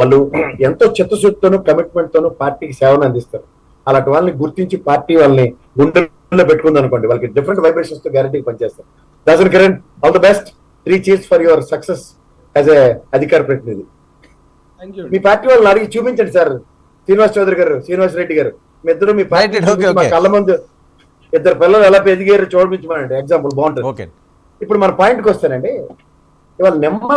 వాళ్ళు ఎంతో చిత్తశుద్ధితోనూ కమిట్మెంట్ తోనూ పార్టీకి సేవను అందిస్తారు అలాంటి వాళ్ళని గుర్తించి పార్టీ వాళ్ళని గుండెల్లో పెట్టుకుంది అనుకోండి వాళ్ళకి డిఫరెంట్ వైబ్రేషన్స్ తో గ్యారంటీకి పనిచేస్తారు Dasan Kiran all the best three cheers for your success as a అధికార ప్రతినిధి థ్యాంక్ యూ మీ పార్టీ వాళ్ళని అడిగి చూపించండి సార్ శ్రీనివాస్ చౌదరి గారు శ్రీనివాస్ రెడ్డి గారు మీ ఇద్దరు మీ పార్టీ Right, okay, చూపించి మా okay. కళ్ళ ముందు ఇద్దరు పిల్లలు ఎలా ఎదిగారు చూపించమనండి ఎగ్జాంపుల్ బాగుంటుంది ఓకే ఇప్పుడు మన పాయింట్ కి వస్తానండి ఇవాళ నిమ్మల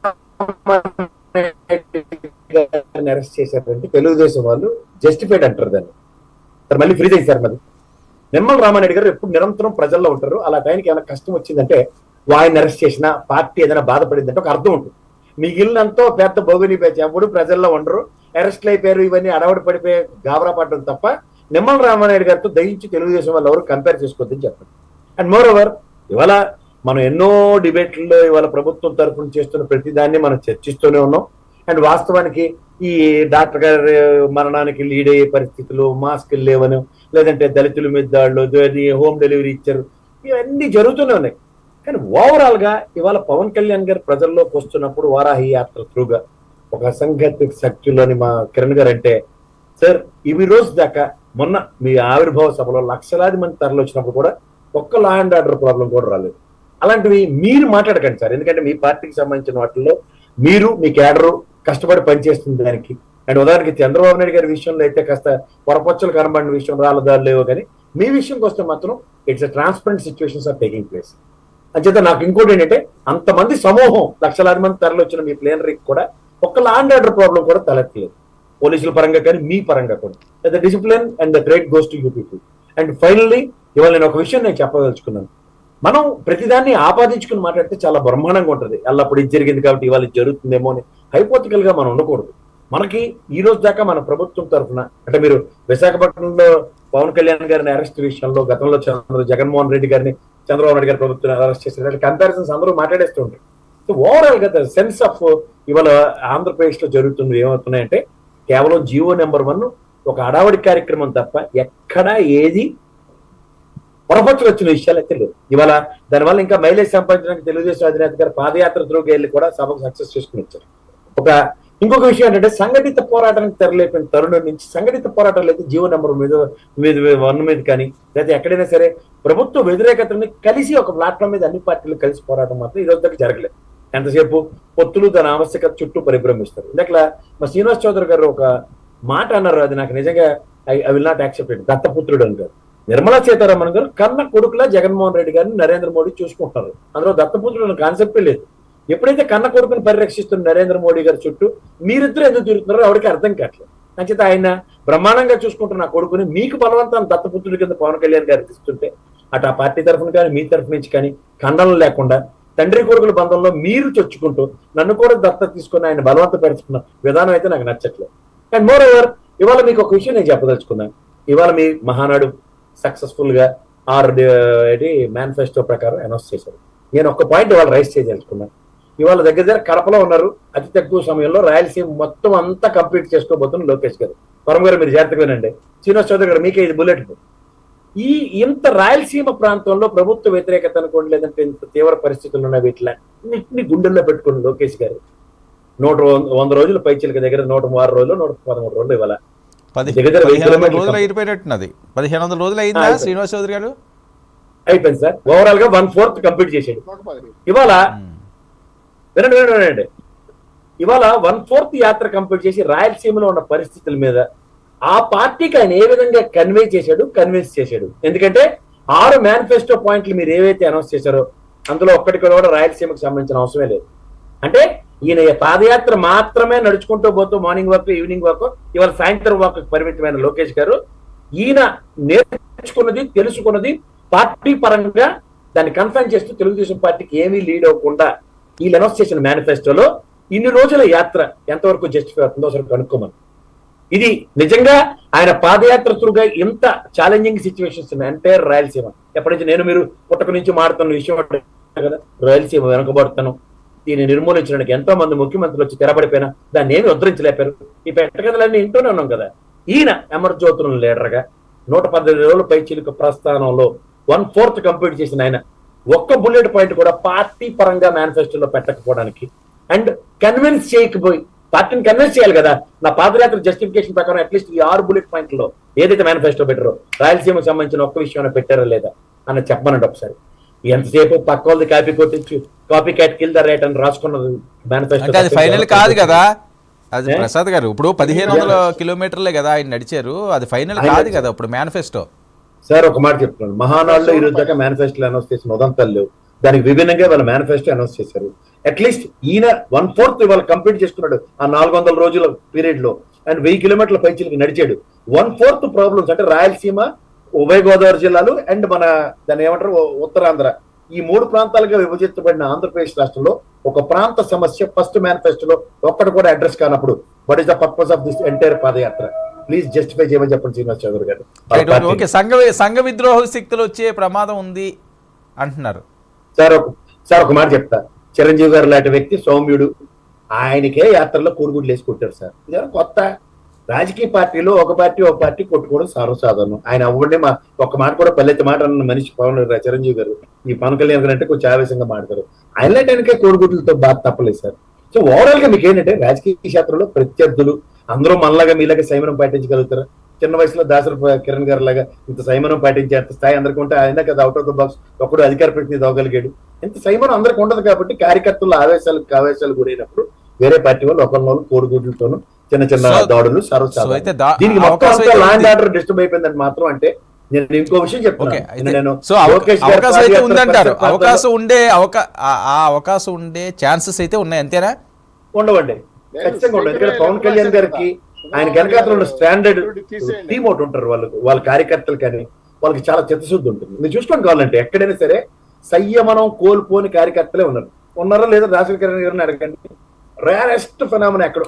రామారెడ్డి అరెస్ట్ చేశారంటే తెలుగుదేశం వాళ్ళు జస్టిఫైడ్ అంటారు దాన్ని సార్ మళ్ళీ ఫ్రీ చేశారు మరి నిమ్మల రామారెడ్డి గారు ఎప్పుడు నిరంతరం ప్రజల్లో ఉంటారు అలా టైంకి ఏమైనా కష్టం వచ్చిందంటే ఆయన అరెస్ట్ చేసిన పార్టీ ఏదైనా బాధపడిందంటే ఒక అర్థం ఉంటుంది మిగిలినంతో పెద్ద భోగిని పేచి ఎప్పుడు ప్రజల్లో ఉండరు అరెస్ట్లు అయిపోయారు ఇవన్నీ అడవడి పడిపోయి గాబరా పడడం తప్ప నిమ్మల రామారెడ్డి గారితో దయించి తెలుగుదేశం వాళ్ళు ఎవరు కంపేర్ చేసుకోవద్దని చెప్పండి అండ్ మోర్ ఓవర్ ఇవాళ మనం ఎన్నో డిబేట్లలో ఇవాళ ప్రభుత్వం తరఫున చేస్తున్న ప్రతిదాన్ని మనం చర్చిస్తూనే ఉన్నాం అండ్ వాస్తవానికి ఈ డాక్టర్ గారి మరణానికి లీడ్ అయ్యే పరిస్థితులు మాస్కులు లేవను లేదంటే దళితుల మీద దాడులు అది హోమ్ డెలివరీ ఇచ్చారు ఇవన్నీ జరుగుతూనే ఉన్నాయి కానీ ఓవరాల్ గా ఇవాళ పవన్ కళ్యాణ్ గారు ప్రజల్లోకి వస్తున్నప్పుడు వారాహి యాత్ర త్రూగా ఒక అసంఘటిత శక్తిలోని మా కిరణ్ గారు అంటే సార్ ఇవి రోజు దాకా మొన్న మీ ఆవిర్భావ సభలో లక్షలాది మంది తరలి వచ్చినప్పుడు కూడా ఒక్క లా అండ్ ఆర్డర్ ప్రాబ్లం కూడా రాలేదు అలాంటివి మీరు మాట్లాడకండి సార్ ఎందుకంటే మీ పార్టీకి సంబంధించిన వాటిల్లో మీరు మీ క్యాడరు కష్టపడి పనిచేస్తుంది దానికి అండ్ ఉదాహరణకి చంద్రబాబు నాయుడు గారి విషయంలో అయితే కాస్త పొరపచ్చలు కనబడిన విషయం రాలదారు లేవో కానీ మీ విషయంకి వస్తే మాత్రం it's transparent situations are taking place అంచేత నాకు ఇంకోటి ఏంటంటే అంతమంది సమూహం లక్షలాది మంది తరలి వచ్చిన మీ ప్లేనరీకి కూడా ఒక్క లా అండ్ ఆర్డర్ ప్రాబ్లం కూడా తలెత్తలేదు పోలీసుల పరంగా కానీ మీ పరంగా కూడా the discipline and the great goes to you people and finally ఇవాళ నేను ఒక విషయం నేను చెప్పదలుచుకున్నాను మనం ప్రతిదాన్ని ఆపాదించుకుని మాట్లాడితే చాలా బ్రహ్మాండంగా ఉంటుంది అల్లప్పుడు ఇది జరిగింది కాబట్టి ఇవాళ ఇది జరుగుతుందేమో అని హైపోతికల్ గా మనం ఉండకూడదు మనకి ఈ రోజు దాకా మన ప్రభుత్వం తరఫున అంటే మీరు విశాఖపట్నంలో పవన్ కళ్యాణ్ గారిని అరెస్ట్ విషయంలో గతంలో చంద్ర జగన్మోహన్ రెడ్డి గారిని చంద్రబాబు నాయుడు గారి ప్రభుత్వం అరెస్ట్ చేసిన కంపారిజన్స్ అందరూ మాట్లాడేస్తూ ఉంటారు సో ఓవరాల్ గా సెన్స్ ఆఫ్ ఇవాళ ఆంధ్రప్రదేశ్ లో జరుగుతుంది ఏమవుతున్నాయంటే కేవలం జియో నెంబర్ వన్ ఒక అడావడి కార్యక్రమం తప్ప ఎక్కడా ఏది పొరపచ్చులు వచ్చిన విషయాలు అయితే లేవు ఇవాళ దానివల్ల ఇంకా మైలేజ్ సంపాదించడానికి తెలుగుదేశం అధినేత గారు పాదయాత్ర త్రూకి వెళ్ళి కూడా సభకు సక్సెస్ చేసుకుని వచ్చారు ఒక ఇంకొక విషయం ఏంటంటే సంఘటిత పోరాటానికి తెరలేపిన తరుణం నుంచి సంఘటిత పోరాటాలు అయితే జీవో నెంబర్ మీద మీద వన్ మీద కానీ లేదా ఎక్కడైనా సరే ప్రభుత్వ వ్యతిరేకతని కలిసి ఒక ప్లాట్ఫామ్ మీద అన్ని పార్టీలు కలిసి పోరాటం మాత్రం ఈ రోజు దాకా జరగలేదు ఎంతసేపు పొత్తులు దాని ఆవశ్యకత చుట్టూ పరిభ్రమిస్తారు ఇందాక మా శ్రీనివాస్ చౌదరి గారు ఒక మాట అన్నారు అది నాకు నిజంగా I I will not accept దత్తపుత్రుడు అని గారు నిర్మలా సీతారామన్ గారు కన్న కొడుకులా జగన్మోహన్ రెడ్డి గారిని నరేంద్ర మోడీ చూసుకుంటున్నారు అందులో దత్తపుత్రుడు అనే కాన్సెప్టే లేదు ఎప్పుడైతే కన్న కొడుకుని పరిరక్షిస్తున్న నరేంద్ర మోడీ గారి చుట్టూ మీరిద్దరు ఎందుకు తిరుగుతున్నారో ఆవిడకి అర్థం కావట్లేదు అంచేత ఆయన బ్రహ్మాండంగా చూసుకుంటున్న ఆ కొడుకుని మీకు బలవంతాన్ని దత్తపుత్రుడి కింద పవన్ కళ్యాణ్ గారికి ఇస్తుంటే అటు ఆ పార్టీ తరఫున కానీ మీ తరఫు నుంచి కానీ ఖండనం లేకుండా తండ్రి కొడుకుల బంధంలో మీరు చొచ్చుకుంటూ నన్ను కూడా దత్త తీసుకుని ఆయన బలవంత పెడుతున్న విధానం అయితే నాకు నచ్చట్లేదు అండ్ మోర్ ఓవర్ ఇవాళ మీకు ఒక విషయం నేను చెప్పదలుచుకున్నాను ఇవాళ మీ మహానాడు సక్సెస్ఫుల్ గా ఆర్ ఏంటి మేనిఫెస్టో ప్రకారం అనౌన్స్ చేశారు నేను ఒక పాయింట్ ఇవాళ రైస్ చేయదలుచుకున్నాను ఇవాళ దగ్గర దగ్గర కడపలో ఉన్నారు అతి తక్కువ సమయంలో రాయలసీమ మొత్తం అంతా కంప్లీట్ చేసుకోబోతున్న లోకేష్ గారు వరం గారు మీరు జాగ్రత్తగా వినండి శ్రీనివాస్ చౌదరి గారు మీకే ఇది బుల్లెట్ ఈ ఇంత రాయలసీమ ప్రాంతంలో ప్రభుత్వ వ్యతిరేకత అనుకోండి లేదంటే ఇంత తీవ్ర పరిస్థితులు ఉన్న వీటిలన్నింటినీ గుండెల్లో పెట్టుకుని లోకేష్ గారు నూట వం- వంద రోజులు పైచిలక దగ్గర నూట ఆరు రోజులు నూట పదమూడు రోజులు ఇవాళ పది దగ్గర దగ్గర వెయ్యి పదిహేను వందల కిలోమీటర్లు రోజులు అయిపోయినట్టున్నది పదిహేను వందల రోజులు అయిందా అయిపోయింది. శ్రీనివాస్ చౌదరి గారు అయిపోయింది సార్ ఓవరాల్ గా వన్ ఫోర్త్ కంప్లీట్ చేసాడు కాకపోతే ఇవాళ మ్మ్. వినండి వినండి వినండి ఇవాళ వన్ ఫోర్త్ యాత్ర కంప్లీట్ చేసి రాయలసీమలో ఉన్న పరిస్థితుల మీద ఆ పార్టీకి ఆయన ఏ విధంగా కన్వే చేశాడు కన్విన్స్ చేశాడు ఎందుకంటే ఆరు మేనిఫెస్టో పాయింట్లు మీరు ఏవైతే అనౌన్స్ చేశారో అందులో ఒక్కటి కూడా రాయలసీమకు సంబంధించిన అవసరమే లేదు అంటే ఈయన ఈ పాదయాత్ర మాత్రమే నడుచుకుంటూ పోతూ మార్నింగ్ వాక్ ఈవినింగ్ వాక్ ఇవాళ సాయంత్రం వాక్ పరిమితమైన లోకేష్ గారు ఈయన నేర్చుకున్నది తెలుసుకున్నది పార్టీ పరంగా దాన్ని కన్ఫర్మ్ చేస్తూ తెలుగుదేశం పార్టీకి ఏమీ లీడ్ అవ్వకుండా వీళ్ళు అనౌన్స్ చేసిన మేనిఫెస్టోలో ఇన్ని రోజుల యాత్ర ఎంతవరకు జస్టిఫై అవుతుందో అసలు కనుక్కోమని ఇది నిజంగా ఆయన పాదయాత్ర త్రూగా ఇంత ఛాలెంజింగ్ సిచ్యువేషన్స్ ఉన్నాయి అంటే రాయలసీమ ఎప్పటి నుంచి నేను మీరు పుట్టక నుంచి మాడుతున్న విషయం అంటే కదా రాయలసీమ వెనకబడుతాను దీన్ని నిర్మూలించడానికి ఎంతో మంది ముఖ్యమంత్రులు వచ్చి తెరబడిపోయినా దాన్ని ఏమి ఉద్ధరించలేపారు ఈ పెట్టకథలన్నీ ఇంటూనే ఉన్నాం కదా ఈయన అమరజ్యోతులను లీడర్గా నూట పద్దెనిమిది రోజుల పై చిలుక ప్రస్థానంలో వన్ ఫోర్త్ కంప్లీట్ చేసిన ఆయన ఒక్క బుల్లెట్ పాయింట్ కూడా పార్టీ పరంగా మేనిఫెస్టోలో పెట్టకపోవడానికి అండ్ కన్విన్స్ చేయకపోయి పార్టీని కన్విన్స్ చేయాలి కదా నా పాదయాత్ర జస్టిఫికేషన్ ప్రకారం అట్లీస్ట్ ఈ ఆరు బుల్లెట్ పాయింట్లో ఏదైతే మేనిఫెస్టో పెట్టారో రాయలసీమకు సంబంధించిన ఒక్క విషయం పెట్టారా లేదా అన్న చెప్పమనండి ఒకసారి ఎంతసేపు పక్క వాళ్ళది కాపీ కొట్టించు copy cat kill the rat అని రాసుకున్నది అంటే అది ఫైనల్ మేనిఫెస్టో కాదు కదా అది ఏ? ప్రసాద్ గారు ఇప్పుడు పదిహేను వందల కిలోమీటర్లే కదా ఆయన నడిచారు అది ఫైనల్ ఆయన కాదు కదా ఇప్పుడు మేనిఫెస్టో సార్ ఒక మాట చెప్తున్నాను మహానాడులో ఈ రోజు దాకా మేనిఫెస్టో అనౌన్స్ చేసిన ఉదంతాలు లేవు దానికి విభిన్నంగా వాళ్ళ మేనిఫెస్టో అనౌన్స్ చేశారు అట్లీస్ట్ ఈయన వన్ ఫోర్త్ ఇవాళ కంప్లీట్ చేసుకున్నాడు ఆ నాలుగు వందల రోజుల పీరియడ్ లో అండ్ వెయ్యి కిలోమీటర్ల పైచిలకి నడిచాడు వన్ ఫోర్త్ ప్రాబ్లమ్స్ అంటే రాయలసీమ ఉభయ గోదావరి జిల్లాలు అండ్ మన దాన్ని ఏమంటారు ఉ- ఉత్తరాంధ్ర ఈ మూడు ప్రాంతాలుగా విభజించబడిన ఆంధ్రప్రదేశ్ రాష్ట్రంలో ఒక ప్రాంత సమస్య ఫస్ట్ మేనిఫెస్టోలో ఒక్కటి కూడా అడ్రస్ కానప్పుడు what is the purpose of this entire padayatra please justify చేయమని చెప్పండి శ్రీనివాస్ చౌదరి గారు వాళ్ళ రైట్, ఓకే, పార్టీని. ఓకే సంఘ సంఘ విద్రోహ శక్తులు వచ్చే ప్రమాదం ఉంది అంటున్నారు సార్ ఒక సార్ ఒక మాట చెప్తా చిరంజీవి గారు లాంటి వ్యక్తి సౌమ్యుడు ఆయనకే యాత్రలో కోడిగుడ్లు వేసి కొట్టారు సార్ ఇదేమో కొత్త రాజకీయ పార్టీలో ఒక పార్టీ ఒక పార్టీ కొట్టుకోవడం సర్వసాధారణం ఆయన అవ్వండి మా ఒక మాట కూడా పల్లెత్తి మాట అన్న మనిషి పవన్ రా- చిరంజీవి గారు ఈ పవన్ కళ్యాణ్ గారు అంటే కొంచెం ఆవేశంగా మాడతారు ఆయన లాంటి ఆయనకే కోడిగుడ్లతో బాధ తప్పలేదు సార్ సో ఓవరాల్ గా మీకు ఏంటంటే రాజకీయ క్షేత్రంలో ప్రత్యర్థులు అందరూ మనలాగా మీలాగా సంయమనం పాటించగలుగుతారు చిన్న వయసులో దాసరి కిరణ్ గారు లాగా ఇంత సంయమనం పాటించే అంత స్థాయి అందరికీ ఉంటే ఆయన కదా అవుట్ ఆఫ్ ద బాక్స్ ఒకడు అధికార ప్రతినిధి అవ్వగలిగాడు ఇంత సంయమనం అందరికి ఉండదు కాబట్టి కార్యకర్తల ఆవేశాలకు ఆవేశాలు గురైనప్పుడు వేరే పార్టీ వాళ్ళు ఒకరినొకరు కోడిగుడ్లతోనూ చిన్న చిన్న So- దాడులు సో అయితే సర్వసాధారణం దా- దీనికి మొత్తం అవకాశం అంతా అయితే ల్యాండ్ ఉంది. ఆర్డర్ డిస్టర్బ్ అయిపోయిందని మాత్రం అంటే నేను ఇంకో విషయం ఓకే చెప్తాను అయితే నేను సో అవ- లోకేష్ గారి అవకాశం అయితే పాదయాత్ర ఉందంటారు పరిసర ప్రాంతాల్లో అవకాశం ఉండే అవకా ఆ- ఆ అవకాశం ఉండే ఛాన్సెస్ అయితే ఉన్నాయి అంతేనా ఉండవండి ఖచ్చితంగా ఉండదు ఎందుకంటే పవన్ కళ్యాణ్ గారికి ఆయన వెనకాతల ఉన్న స్టాండర్డ్ టీమ్ ఒకటి ఉంటారు వాళ్ళు వాళ్ళ కార్యకర్తలు కానీ వాళ్ళకి చాలా చిత్తశుద్ధి ఉంటుంది మీరు చూసుకోండి కావాలంటే ఎక్కడైనా సరే సంయమనం కోల్పోని కార్యకర్తలే ఉన్నారు ఉన్నారా లేదా రాజశేఖర గారిని అడగండి రేరెస్ట్ ఫినామిన ఎక్కడ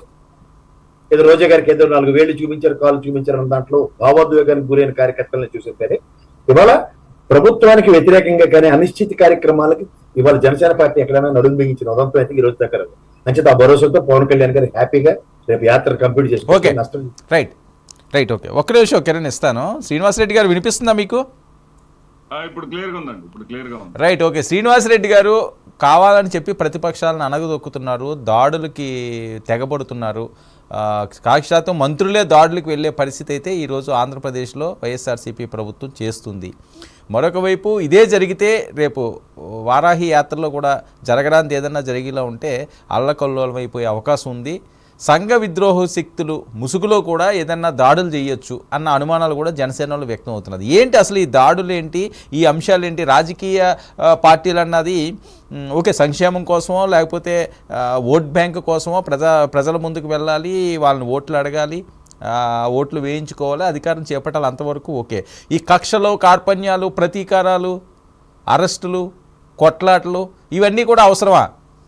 ఏదో రోజా గారికి ఏదో నాలుగు వేలు చూపించారు కాళ్ళు చూపించారు అన్న దాంట్లో భావోద్వేగానికి గురైన కార్యకర్తలను చూసారు కానీ ఇవాళ ప్రభుత్వానికి వ్యతిరేకంగా కానీ అనిశ్చిత కార్యక్రమాలకి ఇవాళ జనసేన పార్టీ ఎక్కడైనా నడుము బిగించిన ఉదంతం అయితే ఈ రోజు దగ్గర అంచేత ఆ భరోసాతో పవన్ కళ్యాణ్ గారు హ్యాపీగా రేపు యాత్ర కంప్లీట్ ఓకే. చేసుకుంటే నష్టం రైట్ రైట్ ఓకే ఒక్క నిమిషం కిరణ్ ఇస్తాను శ్రీనివాసరెడ్డి గారు వినిపిస్తుందా మీకు ఆ, ఇప్పుడు క్లియర్ గా ఉందండి ఇప్పుడు క్లియర్ గా ఉంది రైట్ ఓకే శ్రీనివాసరెడ్డి గారు కావాలని చెప్పి ప్రతిపక్షాలను అనగదొక్కుతున్నారు దాడులకి తెగబడుతున్నారు ఆ, సాక్షాత్తు మంత్రులే దాడులకు వెళ్ళే పరిస్థితి అయితే ఈరోజు ఆంధ్రప్రదేశ్లో వైఎస్ఆర్సీపీ ప్రభుత్వం చేస్తుంది మరొక వైపు ఇదే జరిగితే రేపు వారాహి యాత్రలో కూడా జరగడానికి ఏదన్నా జరిగేలా ఉంటే అల్లకల్లోలం అయిపోయే అవకాశం ఉంది సంఘ విద్రోహ శక్తులు ముసుగులో కూడా ఏదన్నా దాడులు చేయొచ్చు అన్న అనుమానాలు కూడా జనసేనలో వ్యక్తం అవుతున్నది ఏంటి అసలు ఈ దాడులు ఏంటి ఈ అంశాలు ఏంటి రాజకీయ ఆ, పార్టీలు అన్నది మ్, ఓకే సంక్షేమం కోసమో లేకపోతే ఆ, ఓట్ బ్యాంక్ కోసమో ప్రజా ప్రజల ముందుకు వెళ్ళాలి వాళ్ళని ఓట్లు అడగాలి ఆ, ఓట్లు వేయించుకోవాలి అధికారం చేపట్టాలి అంతవరకు ఓకే ఈ కక్షలు కార్పణ్యాలు ప్రతీకారాలు అరెస్టులు కొట్లాటలు ఇవన్నీ కూడా అవసరమా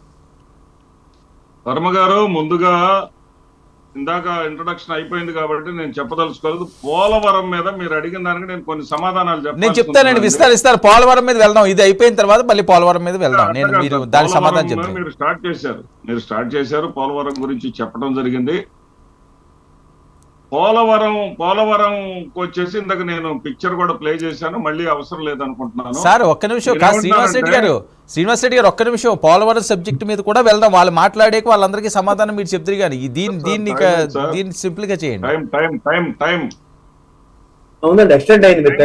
వర్మ గారు ముందుగా ఇందాక ఇంట్రొడక్షన్ అయిపోయింది కాబట్టి నేను చెప్పదలుచుకోలేదు పోలవరం మీద మీరు అడిగిన దానికి నేను కొన్ని సమాధానాలు నేను చెప్పాల్సి చెప్తానండి ఉంటుందండి. విస్తారిస్తారు పోలవరం మీద వెళ్దాం ఇది అయిపోయిన తర్వాత మళ్ళీ పోలవరం మీద వెళ్దాం నేను అట్లా మీరు కాదు. దానికి సమాధానం పోలవరం చెప్తాను మీరు స్టార్ట్ చేశారు మీరు స్టార్ట్ చేశారు పోలవరం గురించి చెప్పడం జరిగింది పోలవరం పోలవరం వచ్చేసి ఇందాక నేను పిక్చర్ కూడా ప్లే చేశాను మళ్ళీ అవసరం లేదనుకుంటున్నాను సార్ ఒక్క నిమిషం మీరు కాదు శ్రీనివాస్ రెడ్డి గారు శ్రీనివాస్ రెడ్డి గారు ఒక్క నిమిషం పోలవరం సబ్జెక్ట్ మీద కూడా వెళ్దాం వాళ్ళు మాట్లాడేకి వాళ్ళందరికీ సమాధానం మీరు చెప్తారు కానీ ఈ దీన్ని దీన్ని Silence, sir. దీన్ని సింపుల్ గా చేయండి టైం టైం టైం టైం అవునండి ఎక్స్టెండ్ అయింది మీరు